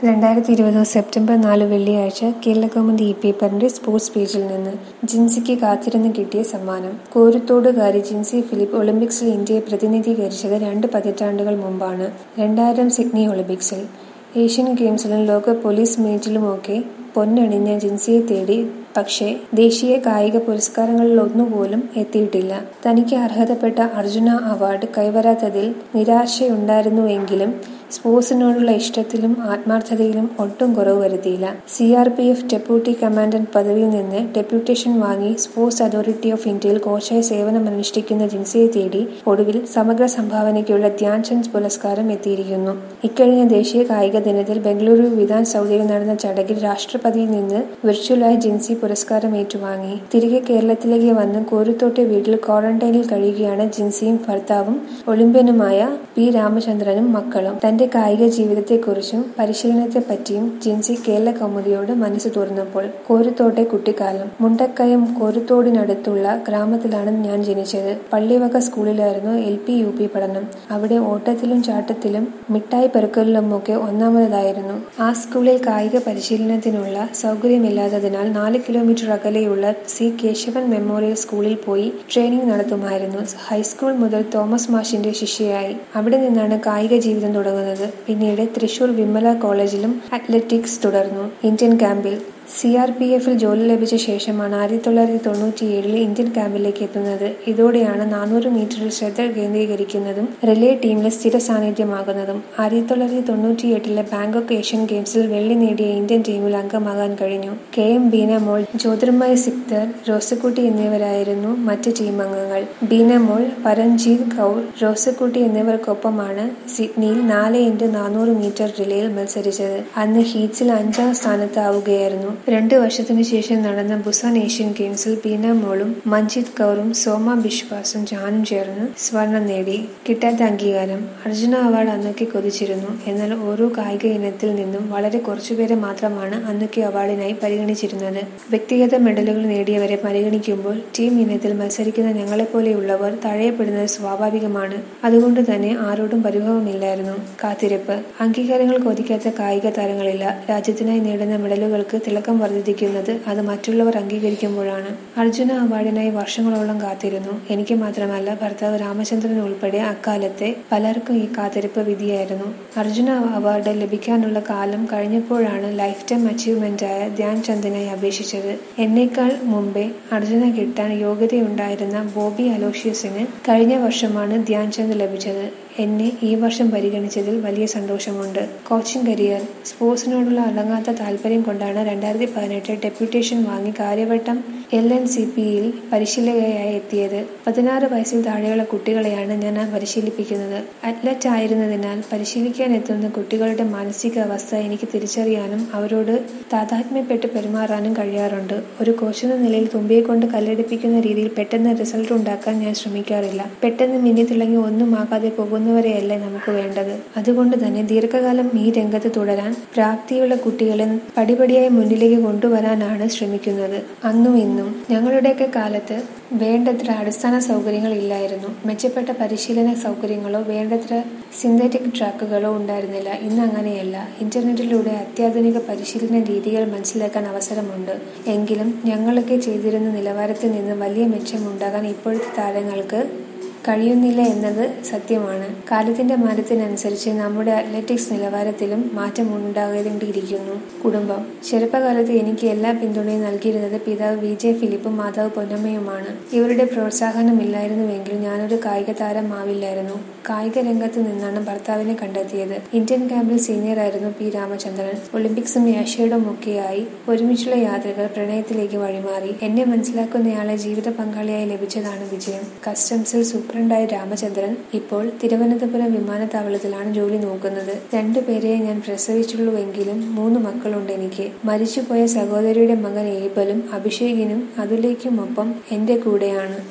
രണ്ടായിരത്തി ഇരുപത് സെപ്റ്റംബർ നാല് വെള്ളിയാഴ്ച കേരളകൗമുദി ഇ പേപ്പറിന്റെ സ്പോർട്സ് പേജിൽ നിന്ന് ജിൻസിക്ക് കാത്തിരുന്ന് കിട്ടിയ സമ്മാനം കോരുത്തോടുകാരി ജിൻസി ഫിലിപ്പ് ഒളിമ്പിക്സിൽ ഇന്ത്യയെ പ്രതിനിധീകരിച്ചത് രണ്ട് പതിറ്റാണ്ടുകൾ മുമ്പാണ് രണ്ടായിരം സിഡ്നി ഒളിമ്പിക്സിൽ ഏഷ്യൻ ഗെയിംസിലും ലോക പോലീസ് മീറ്റിലുമൊക്കെ പൊന്നണിഞ്ഞ ജിൻസിയെ തേടി പക്ഷേ ദേശീയ കായിക പുരസ്കാരങ്ങളിൽ ഒന്നുപോലും എത്തിയിട്ടില്ല തനിക്ക് അർഹതപ്പെട്ട അർജുന അവാർഡ് കൈവരാത്തതിൽ നിരാശയുണ്ടായിരുന്നുവെങ്കിലും സ്പോർട്സിനോടുള്ള ഇഷ്ടത്തിലും ആത്മാർത്ഥതയിലും ഒട്ടും കുറവ് വരുത്തിയില്ല C R P F deputy commandant പദവിയിൽ നിന്ന് ഡെപ്യൂട്ടേഷൻ വാങ്ങി സ്പോർട്സ് അതോറിറ്റി ഓഫ് ഇന്ത്യയിൽ കോച്ചായി സേവനമനുഷ്ഠിക്കുന്ന ജിൻസിയെ തേടി ഒടുവിൽ സമഗ്ര സംഭാവനയ്ക്കുള്ള ധ്യാൻചന്ദ് പുരസ്കാരം എത്തിയിരിക്കുന്നു ഇക്കഴിഞ്ഞ ദേശീയ കായിക ദിനത്തിൽ ബംഗളൂരു വിധാൻ സൗദയിൽ നടന്ന ചടങ്ങിൽ രാഷ്ട്രപതിയിൽ നിന്ന് വിർച്വലായി ജിൻസി പുരസ്കാരം ഏറ്റുവാങ്ങി തിരികെ കേരളത്തിലേക്ക് വന്ന് കോരുത്തോട്ടെ വീട്ടിൽ ക്വാറന്റൈനിൽ കഴിയുകയാണ് ജിൻസിയും ഭർത്താവും ഒളിമ്പ്യനുമായ പി രാമചന്ദ്രനും മക്കളും തന്റെ കായിക ജീവിതത്തെക്കുറിച്ചും പരിശീലനത്തെപ്പറ്റിയും ജിൻസി കേരള കൗമുദിയോട് മനസ്സ് തുറന്നപ്പോൾ കോരുത്തോട്ടെ കുട്ടിക്കാലം മുണ്ടക്കയം കോരുത്തോടിനടുത്തുള്ള ഗ്രാമത്തിലാണ് ഞാൻ ജനിച്ചത് പള്ളിവക സ്കൂളിലായിരുന്നു എൽ പി യു പി പഠനം അവിടെ ഓട്ടത്തിലും ചാട്ടത്തിലും മിഠായി പെറുക്കലിലുമൊക്കെ ഒന്നാമതായിരുന്നു ആ സ്കൂളിൽ കായിക പരിശീലനത്തിനുള്ള സൗകര്യമില്ലാത്തതിനാൽ നാല് കിലോമീറ്റർ അകലെയുള്ള സി കേശവൻ മെമ്മോറിയൽ സ്കൂളിൽ പോയി ട്രെയിനിങ് നടത്തുമായിരുന്നു ഹൈസ്കൂൾ മുതൽ തോമസ് മാഷിന്റെ ശിഷ്യയായി അവിടെ നിന്നാണ് കായിക ജീവിതം തുടങ്ങുന്നത് പിന്നീട് തൃശൂർ വിമല കോളേജിലും അത്ലറ്റിക്സ് തുടർന്നു ഇന്ത്യൻ ക്യാമ്പിൽ സി ആർ പി എഫിൽ ജോലി ലഭിച്ച ശേഷമാണ് ആയിരത്തി തൊള്ളായിരത്തി തൊണ്ണൂറ്റിയേഴിൽ ഇന്ത്യൻ ക്യാമ്പിലേക്ക് എത്തുന്നത് ഇതോടെയാണ് നാനൂറ് മീറ്ററിൽ ശ്രദ്ധ കേന്ദ്രീകരിക്കുന്നതും റിലേ ടീമിൽ സ്ഥിര സാന്നിധ്യമാകുന്നതും ആയിരത്തി തൊള്ളായിരത്തി തൊണ്ണൂറ്റിയെട്ടിലെ ബാങ്കോക്ക് ഏഷ്യൻ ഗെയിംസിൽ വെള്ളി നേടിയ ഇന്ത്യൻ ടീമിൽ അംഗമാകാൻ കഴിഞ്ഞു K M Beenamol Jyotirmoyee Sikdar Rosakutty എന്നിവരായിരുന്നു മറ്റ് ടീം അംഗങ്ങൾ ബീന മോൾ പരംജീത് കൗർ റോസക്കുട്ടി എന്നിവർക്കൊപ്പമാണ് സിഡ്നിയിൽ നാല് ഇൻറ്റു നാനൂറ് മീറ്റർ റിലേയിൽ മത്സരിച്ചത് അന്ന് ഹീറ്റ്സിൽ അഞ്ചാം സ്ഥാനത്താവുകയായിരുന്നു രണ്ട് വർഷത്തിനു ശേഷം നടന്ന ബുസാൻ ഏഷ്യൻ ഗെയിംസിൽ ബീന മോളും മഞ്ജിത് കൗറും സോമ ബിശ്വാസും ജാനും ചേർന്ന് സ്വർണം നേടി കിട്ടാത്ത അംഗീകാരം അർജുന അവാർഡ് അന്നൊക്കെ കൊതിച്ചിരുന്നു എന്നാൽ ഓരോ കായിക ഇനത്തിൽ നിന്നും വളരെ കുറച്ചുപേരെ മാത്രമാണ് അന്നൊക്കെ അവാർഡിനായി പരിഗണിച്ചിരുന്നത് വ്യക്തിഗത മെഡലുകൾ നേടിയവരെ പരിഗണിക്കുമ്പോൾ ടീം ഇനത്തിൽ മത്സരിക്കുന്ന ഞങ്ങളെപ്പോലെയുള്ളവർ തഴയപ്പെടുന്നത് സ്വാഭാവികമാണ് അതുകൊണ്ട് തന്നെ ആരോടും പരിഭവമില്ലായിരുന്നു കാത്തിരിപ്പ് അംഗീകാരങ്ങൾ കൊതിക്കാത്ത കായിക താരങ്ങളില്ല രാജ്യത്തിനായി നേടുന്ന മെഡലുകൾക്ക് തിളക്കം വർദ്ധിക്കുന്നത് അത് മറ്റുള്ളവർ അംഗീകരിക്കുമ്പോഴാണ് അർജുന അവാർഡിനായി വർഷങ്ങളോളം കാത്തിരുന്നു എനിക്ക് മാത്രമല്ല ഭർത്താവ് രാമചന്ദ്രൻ ഉൾപ്പെടെ അക്കാലത്തെ പലർക്കും ഈ കാത്തിരിപ്പ് വിധിയായിരുന്നു അർജുന അവാർഡ് ലഭിക്കാനുള്ള കാലം കഴിഞ്ഞപ്പോഴാണ് ലൈഫ് ടൈം അച്ചീവ്മെന്റായ ധ്യാൻ ചന്ദിനായി അപേക്ഷിച്ചത് എന്നേക്കാൾ മുമ്പേ അർജുന കിട്ടാൻ യോഗ്യതയുണ്ടായിരുന്ന ബോബി അലോഷ്യസിന് കഴിഞ്ഞ വർഷമാണ് ധ്യാൻ ചന്ദ് ലഭിച്ചത് എന്നെ ഈ വർഷം പരിഗണിച്ചതിൽ വലിയ സന്തോഷമുണ്ട് കോച്ചിങ് കരിയർ സ്പോർട്സിനോടുള്ള അടങ്ങാത്ത താല്പര്യം കൊണ്ടാണ് രണ്ടായിരത്തി പതിനെട്ട് ഡെപ്യൂട്ടേഷൻ വാങ്ങി കാര്യവട്ടം എൽ എൻ സി പിയിൽ പരിശീലകയായി എത്തിയത് പതിനാറ് വയസ്സിൽ താഴെയുള്ള കുട്ടികളെയാണ് ഞാൻ പരിശീലിപ്പിക്കുന്നത് അത്ലറ്റ് ആയിരുന്നതിനാൽ പരിശീലിക്കാൻ എത്തുന്ന കുട്ടികളുടെ മാനസികാവസ്ഥ എനിക്ക് തിരിച്ചറിയാനും അവരോട് താതാത്മ്യപ്പെട്ട് പെരുമാറാനും കഴിയാറുണ്ട് ഒരു കോച്ചെന്ന നിലയിൽ തുമ്പിയെ കൊണ്ട് കല്ലെടുപ്പിക്കുന്ന രീതിയിൽ പെട്ടെന്ന് റിസൾട്ട് ഉണ്ടാക്കാൻ ഞാൻ ശ്രമിക്കാറില്ല പെട്ടെന്ന് മിന്നി തിളങ്ങി ഒന്നും ആകാതെ പോകുന്നവരെയല്ലേ നമുക്ക് വേണ്ടത് അതുകൊണ്ട് തന്നെ ദീർഘകാലം ഈ രംഗത്ത് തുടരാൻ പ്രാപ്തിയുള്ള കുട്ടികളെ പടിപടിയായി മുന്നിലേക്ക് കൊണ്ടുവരാനാണ് ശ്രമിക്കുന്നത് അന്നും ഇന്നും ഞങ്ങളുടെയൊക്കെ കാലത്ത് വേണ്ടത്ര അടിസ്ഥാന സൗകര്യങ്ങൾ ഇല്ലായിരുന്നു മെച്ചപ്പെട്ട പരിശീലന സൗകര്യങ്ങളോ വേണ്ടത്ര സിന്തറ്റിക് ട്രാക്കുകളോ ഉണ്ടായിരുന്നില്ല ഇന്ന് അങ്ങനെയല്ല ഇന്റർനെറ്റിലൂടെ അത്യാധുനിക പരിശീലന രീതികൾ മനസ്സിലാക്കാൻ അവസരമുണ്ട് എങ്കിലും ഞങ്ങളൊക്കെ ചെയ്തിരുന്ന നിലവാരത്തിൽ നിന്ന് വലിയ മെച്ചമുണ്ടാകാൻ ഇപ്പോഴത്തെ താരങ്ങൾക്ക് കഴിയുന്നില്ല എന്നത് സത്യമാണ് കാലത്തിന്റെ മാറ്റത്തിനനുസരിച്ച് നമ്മുടെ അത്ലറ്റിക്സ് നിലവാരത്തിലും മാറ്റം ഉണ്ടാകേണ്ടിയിരിക്കുന്നു കുടുംബം ചെറുപ്പകാലത്ത് എനിക്ക് എല്ലാ പിന്തുണയും നൽകിയിരുന്നത് പിതാവ് വി ജെ ഫിലിപ്പും മാതാവ് പൊന്നമ്മയുമാണ് ഇവരുടെ പ്രോത്സാഹനമില്ലായിരുന്നുവെങ്കിൽ ഞാനൊരു കായിക താരമാവില്ലായിരുന്നു കായിക രംഗത്ത് നിന്നാണ് ഭർത്താവിനെ കണ്ടെത്തിയത് ഇന്ത്യൻ ക്യാമ്പിൽ സീനിയറായിരുന്നു പി രാമചന്ദ്രൻ ഒളിമ്പിക്സും ഏഷ്യയുടെയും ഒക്കെയായി ഒരുമിച്ചുള്ള യാത്രകൾ പ്രണയത്തിലേക്ക് വഴിമാറി എന്നെ മനസ്സിലാക്കുന്നയാളെ ജീവിത പങ്കാളിയായി ലഭിച്ചതാണ് വിജയം കസ്റ്റംസിൽ സൂപ്രണ്ടായ രാമചന്ദ്രൻ ഇപ്പോൾ തിരുവനന്തപുരം വിമാനത്താവളത്തിലാണ് ജോലി നോക്കുന്നത് രണ്ടുപേരെ ഞാൻ പ്രസവിച്ചുള്ളൂവെങ്കിലും മൂന്ന് മക്കളുണ്ട് എനിക്ക് മരിച്ചുപോയ സഹോദരിയുടെ മകൻ ഏബലും അഭിഷേകിനും അതുലേക്കുമൊപ്പം എന്റെ കൂടെയാണ്